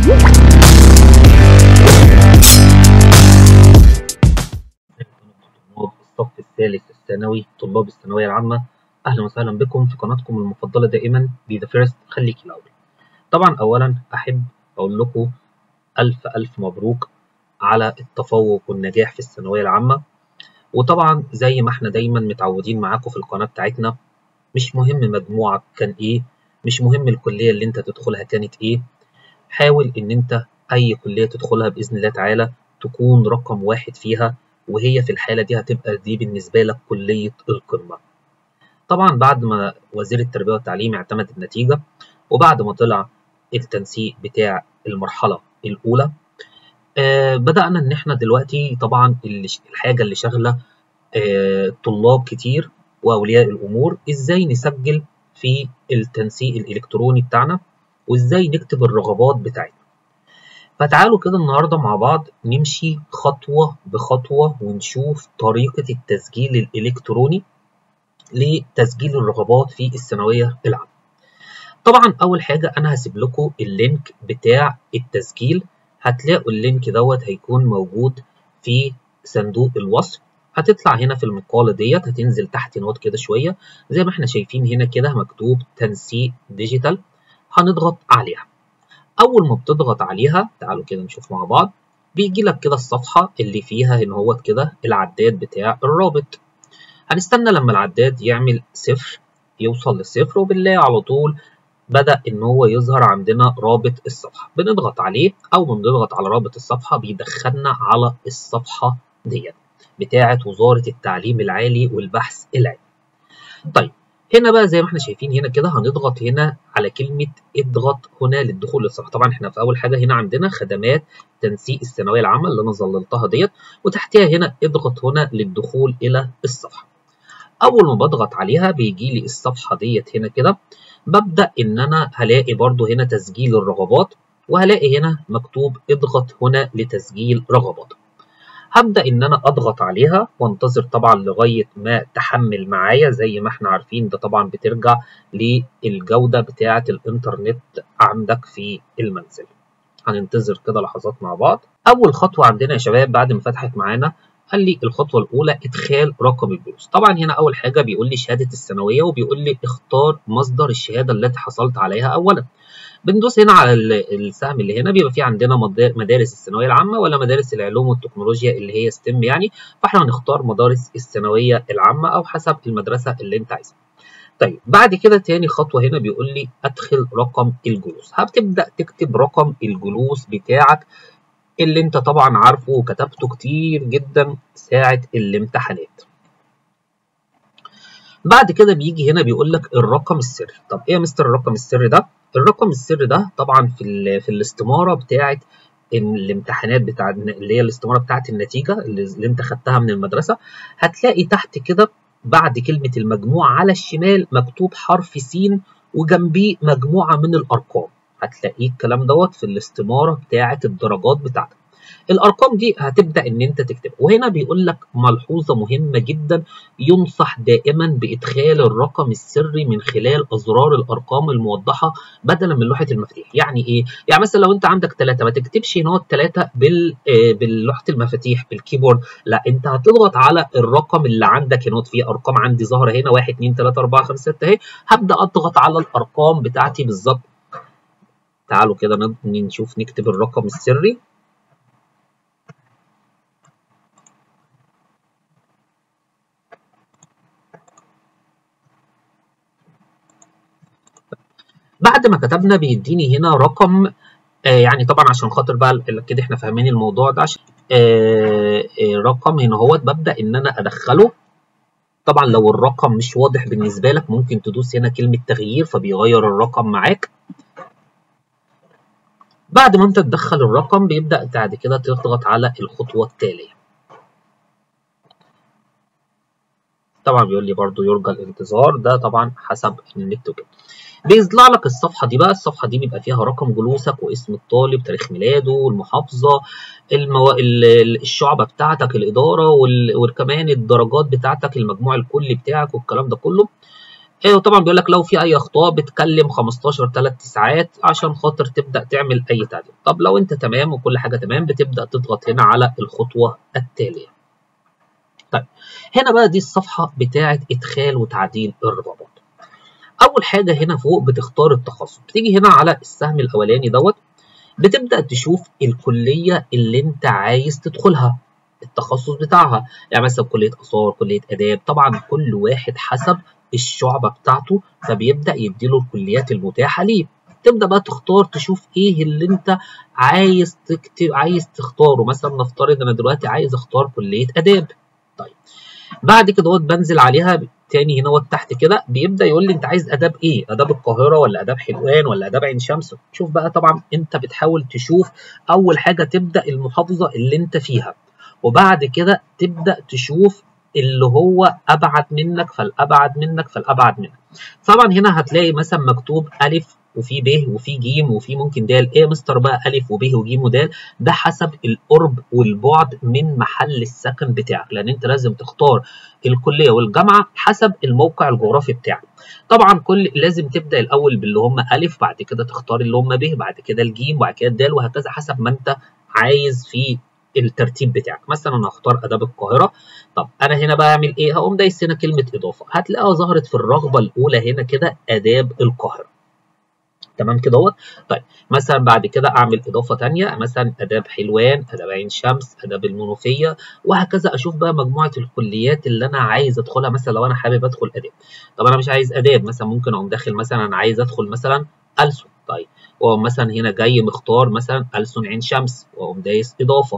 طلاب الصف الثالث الثانوي طلاب الثانوية العامة أهلا وسهلا بكم في قناتكم المفضلة دائما بي ذا فيرست خليك الأول طبعا أولا أحب أقول لكم ألف ألف مبروك على التفوق والنجاح في الثانوية العامة وطبعا زي ما احنا دايما متعودين معاكم في القناة بتاعتنا مش مهم مجموعك كان ايه مش مهم الكلية اللي انت تدخلها كانت ايه حاول ان انت اي كلية تدخلها بإذن الله تعالى تكون رقم واحد فيها وهي في الحالة دي هتبقى دي بالنسبة لك كلية القمة طبعا بعد ما وزير التربية والتعليم اعتمد النتيجة وبعد ما طلع التنسيق بتاع المرحلة الأولى آه بدأنا إن إحنا دلوقتي طبعا اللي الحاجة اللي شاغلة آه طلاب كتير وأولياء الأمور إزاي نسجل في التنسيق الإلكتروني بتاعنا وإزاي نكتب الرغبات بتاعتنا فتعالوا كده النهاردة مع بعض نمشي خطوة بخطوة ونشوف طريقة التسجيل الإلكتروني لتسجيل الرغبات في الثانوية العامة. طبعا أول حاجة أنا هسيب لكم اللينك بتاع التسجيل هتلاقوا اللينك دوت هيكون موجود في صندوق الوصف هتطلع هنا في المقالة ديت هتنزل تحت نوت كده شوية زي ما احنا شايفين هنا كده مكتوب تنسيق ديجيتال هنضغط عليها. اول ما بتضغط عليها تعالوا كده نشوف مع بعض بيجي لك كده الصفحه اللي فيها ان هو كده العداد بتاع الرابط هنستنى لما العداد يعمل صفر يوصل للصفر وبنلاقي على طول بدا ان هو يظهر عندنا رابط الصفحه بنضغط عليه او ما بنضغط على رابط الصفحه بيدخلنا على الصفحه ديت بتاعه وزاره التعليم العالي والبحث العلمي طيب هنا بقى زي ما احنا شايفين هنا كده هنضغط هنا على كلمة اضغط هنا للدخول للصفحة طبعا احنا في أول حاجة هنا عندنا خدمات تنسيق الثانوية العامة اللي أنا ظللتها ديت وتحتها هنا اضغط هنا للدخول إلى الصفحة أول ما بضغط عليها بيجي لي الصفحة ديت هنا كده ببدأ إن أنا هلاقي برضو هنا تسجيل الرغبات وهلاقي هنا مكتوب اضغط هنا لتسجيل رغبات هبدأ إن أنا أضغط عليها وانتظر طبعا لغاية ما تحمل معايا زي ما احنا عارفين ده طبعا بترجع للجودة بتاعة الإنترنت عندك في المنزل هننتظر كده لحظات مع بعض أول خطوة عندنا يا شباب بعد ما فتحت معانا قال لي الخطوة الأولى إدخال رقم الجلوس طبعا هنا أول حاجة بيقول لي شهادة الثانوية وبيقول لي اختار مصدر الشهادة التي حصلت عليها أولا بندوس هنا على السهم اللي هنا بيبقى فيه عندنا مدارس الثانويه العامه ولا مدارس العلوم والتكنولوجيا اللي هي ستيم يعني فاحنا هنختار مدارس الثانويه العامه او حسب المدرسه اللي انت عايزها طيب بعد كده تاني خطوه هنا بيقول لي ادخل رقم الجلوس هتبدا تكتب رقم الجلوس بتاعك اللي انت طبعا عارفه وكتبته كتير جدا ساعه الامتحانات بعد كده بيجي هنا بيقول لك الرقم السري طب ايه يا مستر الرقم السري ده الرقم السري ده طبعا في في الاستماره بتاعه الامتحانات بتاع اللي هي الاستماره بتاعه النتيجه اللي انت خدتها من المدرسه هتلاقي تحت كده بعد كلمه المجموع على الشمال مكتوب حرف س وجنبيه مجموعه من الارقام هتلاقيه الكلام دوت في الاستماره بتاعه الدرجات بتاعتك الارقام دي هتبدا ان انت تكتب وهنا بيقول لك ملحوظه مهمه جدا ينصح دائما بادخال الرقم السري من خلال ازرار الارقام الموضحه بدلا من لوحه المفاتيح يعني ايه يعني مثلا لو انت عندك ثلاثه ما تكتبش هنا الثلاثه بال باللوحه المفاتيح بالكيبورد لا انت هتضغط على الرقم اللي عندك هنا في ارقام عندي ظاهره هنا 1 2 3 4 5 6 اهي هبدا اضغط على الارقام بتاعتي بالظبط تعالوا كده نشوف نكتب الرقم السري بعد ما كتبنا بيديني هنا رقم آه يعني طبعا عشان خاطر بقى كده احنا فاهمين الموضوع ده عشان آه آه رقم هنا اهوت ببدا ان انا ادخله طبعا لو الرقم مش واضح بالنسبه لك ممكن تدوس هنا كلمه تغيير فبيغير الرقم معاك بعد ما انت تدخل الرقم بيبدا بعد كده تضغط على الخطوه التاليه طبعا بيقول لي برضو يرجى الانتظار ده طبعا حسب النت وكده بيطلع لك الصفحه دي بقى الصفحه دي بيبقى فيها رقم جلوسك واسم الطالب تاريخ ميلاده المحافظه المو... الشعبه بتاعتك الاداره وال... وكمان الدرجات بتاعتك المجموع الكلي بتاعك والكلام ده كله ايوه طبعا بيقول لك لو في اي اخطاء بتكلم 15 3 ساعات عشان خاطر تبدا تعمل اي تعديل طب لو انت تمام وكل حاجه تمام بتبدا تضغط هنا على الخطوه التاليه طيب هنا بقى دي الصفحه بتاعه ادخال وتعديل الرغبات اول حاجه هنا فوق بتختار التخصص بتيجي هنا على السهم الاولاني دوت بتبدا تشوف الكليه اللي انت عايز تدخلها التخصص بتاعها يعني مثلا كليه اثار كليه اداب طبعا كل واحد حسب الشعبة بتاعته فبيبدأ يديله الكليات المتاحة ليه تبدأ بقى تختار تشوف ايه اللي انت عايز تكتب عايز تختاره مثلا نفترض انا دلوقتي عايز اختار كلية اداب طيب بعد كده بنزل عليها تاني هنا تحت كده بيبدا يقول لي انت عايز اداب ايه اداب القاهره ولا اداب حلوان ولا اداب عين شمس شوف بقى طبعا انت بتحاول تشوف اول حاجه تبدا المحافظه اللي انت فيها وبعد كده تبدا تشوف اللي هو ابعد منك فالابعد منك فالابعد منك طبعا هنا هتلاقي مثلا مكتوب الف وفي ب وفي ج وفي ممكن د ايه يا مستر بقى الف وب وج ودال ده حسب القرب والبعد من محل السكن بتاعك لان انت لازم تختار الكليه والجامعه حسب الموقع الجغرافي بتاعك طبعا كل لازم تبدا الاول باللي هم الف بعد كده تختار اللي هم ب بعد كده الجيم وبعد كده الدال وهكذا حسب ما انت عايز في الترتيب بتاعك مثلا انا هختار اداب القاهره طب انا هنا بقى اعمل ايه هقوم دايس هنا كلمه اضافه هتلاقيها ظهرت في الرغبه الاولى هنا كده اداب القاهره تمام كده اهوت طيب مثلا بعد كده اعمل اضافه ثانيه مثلا اداب حلوان اداب عين شمس اداب المنوفيه وهكذا اشوف بقى مجموعه الكليات اللي انا عايز ادخلها مثلا لو انا حابب ادخل اداب طب انا مش عايز اداب مثلا ممكن اقوم داخل مثلا انا عايز ادخل مثلا ألسن طيب واقوم مثلا هنا جاي مختار مثلا ألسن عين شمس واقوم دايس اضافه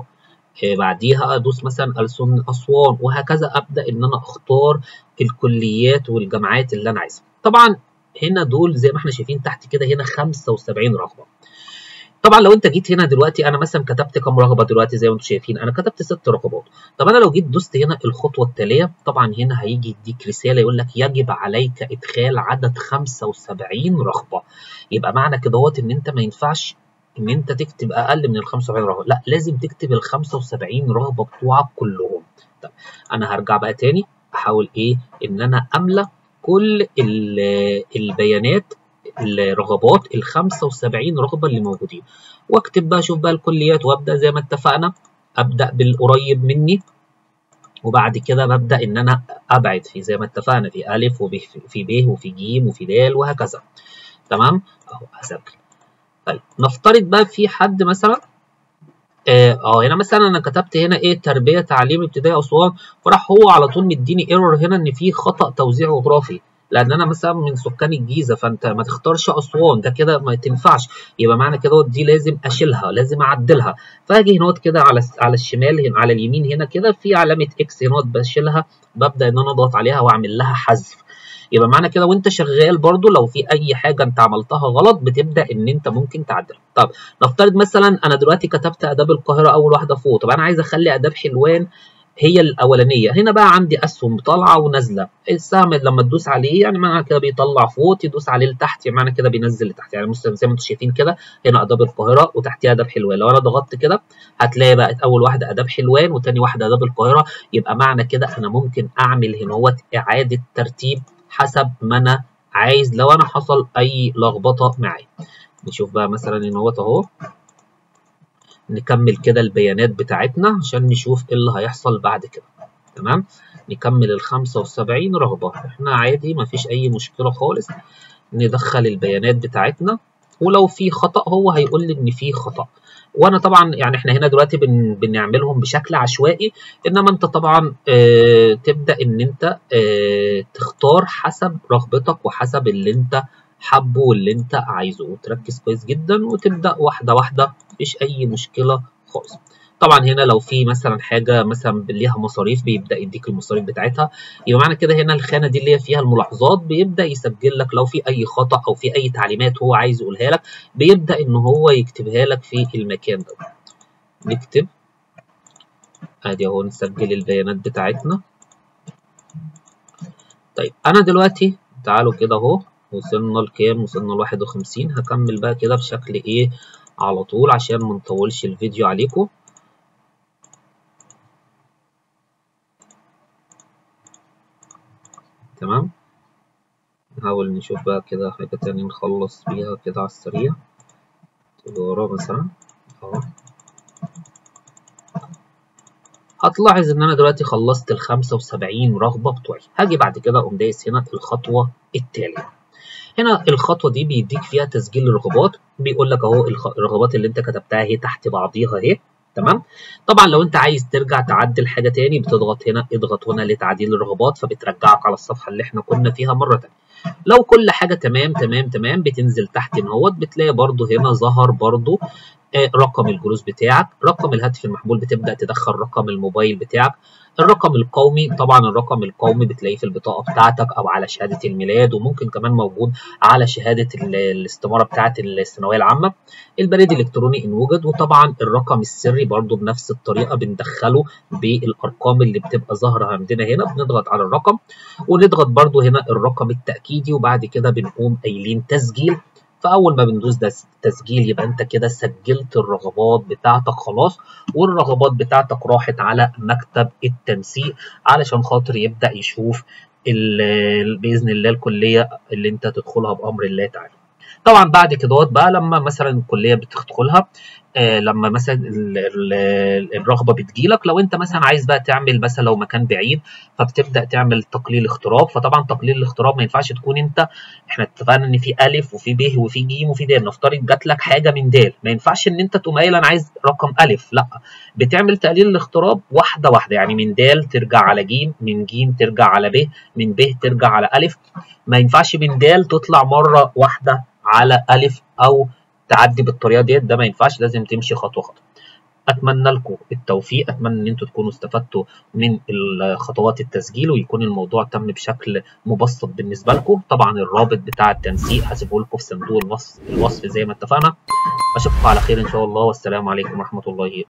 بعديها ادوس مثلا ألسن اسوان وهكذا ابدا ان انا اختار الكليات والجامعات اللي انا عايزها طبعا هنا دول زي ما احنا شايفين تحت كده هنا 75 رغبه طبعا لو انت جيت هنا دلوقتي انا مثلا كتبت كام رغبه دلوقتي زي ما انتم شايفين انا كتبت ست رغبات طب انا لو جيت دوست هنا الخطوه التاليه طبعا هنا هيجي يديك رساله يقول لك يجب عليك ادخال عدد 75 رغبه يبقى معنى كده ان انت ما ينفعش ان انت تكتب اقل من ال 75 رغبه لا لازم تكتب ال 75 رغبه بتوعك كلهم طب انا هرجع بقى تاني احاول ايه ان انا املى كل البيانات الرغبات ال 75 رغبه اللي موجودين واكتب بقى اشوف بقى الكليات وابدا زي ما اتفقنا ابدا بالقريب مني وبعد كده ببدا ان انا ابعد في زي ما اتفقنا في الف وب في ب وفي ج وفي د وهكذا تمام اهو هسجل طيب نفترض بقى في حد مثلا اه هنا مثلا انا كتبت هنا ايه تربيه تعليم ابتدائي اسوان فراح هو على طول مديني ايرور هنا ان في خطا توزيع جغرافي لان انا مثلا من سكان الجيزه فانت ما تختارش اسوان ده كده ما تنفعش يبقى معنى كده دي لازم اشيلها لازم اعدلها فاجي هنا كده على على الشمال هنا على اليمين هنا كده في علامه اكس هنا بشيلها ببدا ان انا اضغط عليها واعمل لها حذف يبقى معنى كده وانت شغال برضو لو في اي حاجه انت عملتها غلط بتبدا ان انت ممكن تعدلها طب نفترض مثلا انا دلوقتي كتبت اداب القاهره اول واحده فوق طب انا عايز اخلي اداب حلوان هي الاولانيه هنا بقى عندي اسهم طالعه ونازله السهم لما تدوس عليه يعني معنى كده بيطلع فوق تدوس عليه لتحت يعني معنى كده بينزل لتحت يعني زي ما انتم شايفين كده هنا اداب القاهره وتحتيها اداب حلوان لو انا ضغطت كده هتلاقي بقت اول واحده اداب حلوان وتاني واحده اداب القاهره يبقى معنى كده انا ممكن اعمل هنا هو اعاده ترتيب حسب ما انا عايز لو انا حصل اي لخبطه معايا نشوف بقى مثلا ان هو اهو نكمل كده البيانات بتاعتنا عشان نشوف ايه اللي هيحصل بعد كده تمام نكمل ال 75 رغبه احنا عادي مفيش اي مشكله خالص ندخل البيانات بتاعتنا ولو في خطا هو هيقول لي ان في خطا وانا طبعا يعني احنا هنا دلوقتي بن بنعملهم بشكل عشوائي انما انت طبعا اه تبدا ان انت اه تختار حسب رغبتك وحسب اللي انت حبه واللي انت عايزه وتركز كويس جدا وتبدا واحده واحده مفيش اي مشكله خالص طبعا هنا لو في مثلا حاجه مثلا ليها مصاريف بيبدا يديك المصاريف بتاعتها يبقى معنى كده هنا الخانه دي اللي هي فيها الملاحظات بيبدا يسجل لك لو في اي خطا او في اي تعليمات هو عايز يقولها لك بيبدا ان هو يكتبها لك في المكان ده نكتب ادي اهو نسجل البيانات بتاعتنا طيب انا دلوقتي تعالوا كده اهو وصلنا لكام وصلنا ل 51 هكمل بقى كده بشكل ايه على طول عشان ما نطولش الفيديو عليكم تمام نحاول نشوف بقى كده حاجة تانية نخلص بيها كده على السريع تجارة مثلا اهو هتلاحظ ان انا دلوقتي خلصت ال 75 رغبة بتوعي هاجي بعد كده اقوم دايس هنا الخطوة التالية هنا الخطوة دي بيديك فيها تسجيل الرغبات بيقول لك اهو الرغبات اللي انت كتبتها اهي تحت بعضيها اهي تمام طبعا لو انت عايز ترجع تعدل حاجة تاني بتضغط هنا اضغط هنا لتعديل الرغبات فبترجعك على الصفحة اللي احنا كنا فيها مرة تانية لو كل حاجة تمام تمام تمام بتنزل تحت اهوت بتلاقي برضو هنا ظهر برضو آه رقم الجلوس بتاعك رقم الهاتف المحمول بتبدأ تدخل رقم الموبايل بتاعك الرقم القومي طبعا الرقم القومي بتلاقيه في البطاقة بتاعتك أو على شهادة الميلاد وممكن كمان موجود على شهادة الاستمارة بتاعة الثانوية العامة البريد الإلكتروني إن وجد وطبعا الرقم السري برضو بنفس الطريقة بندخله بالأرقام اللي بتبقى ظاهرة عندنا هنا بنضغط على الرقم ونضغط برضو هنا الرقم التأكيدي وبعد كده بنقوم قايلين تسجيل فاول ما بندوس ده تسجيل يبقى انت كده سجلت الرغبات بتاعتك خلاص والرغبات بتاعتك راحت على مكتب التنسيق علشان خاطر يبدا يشوف باذن الله الكليه اللي انت تدخلها بامر الله تعالى طبعا بعد كده بقى لما مثلا الكليه بتدخلها آه لما مثلا ال ال الرغبه بتجيلك لو انت مثلا عايز بقى تعمل مثلا لو مكان بعيد فبتبدا تعمل تقليل اغتراب فطبعا تقليل الاغتراب ما ينفعش تكون انت احنا اتفقنا ان في الف وفي ب وفي ج وفي د نفترض جات لك حاجه من د ما ينفعش ان انت تقوم قايل انا عايز رقم الف لا بتعمل تقليل الاغتراب واحده واحده يعني من د ترجع على ج من ج ترجع على ب من ب ترجع على الف ما ينفعش من د تطلع مره واحده على الف او تعدي بالطريقه ديت ده ما ينفعش لازم تمشي خطوه خطوه اتمنى لكم التوفيق اتمنى ان انتوا تكونوا استفدتوا من خطوات التسجيل ويكون الموضوع تم بشكل مبسط بالنسبه لكم طبعا الرابط بتاع التنسيق هسيبه لكم في صندوق الوصف الوصف زي ما اتفقنا اشوفكم على خير ان شاء الله والسلام عليكم ورحمه الله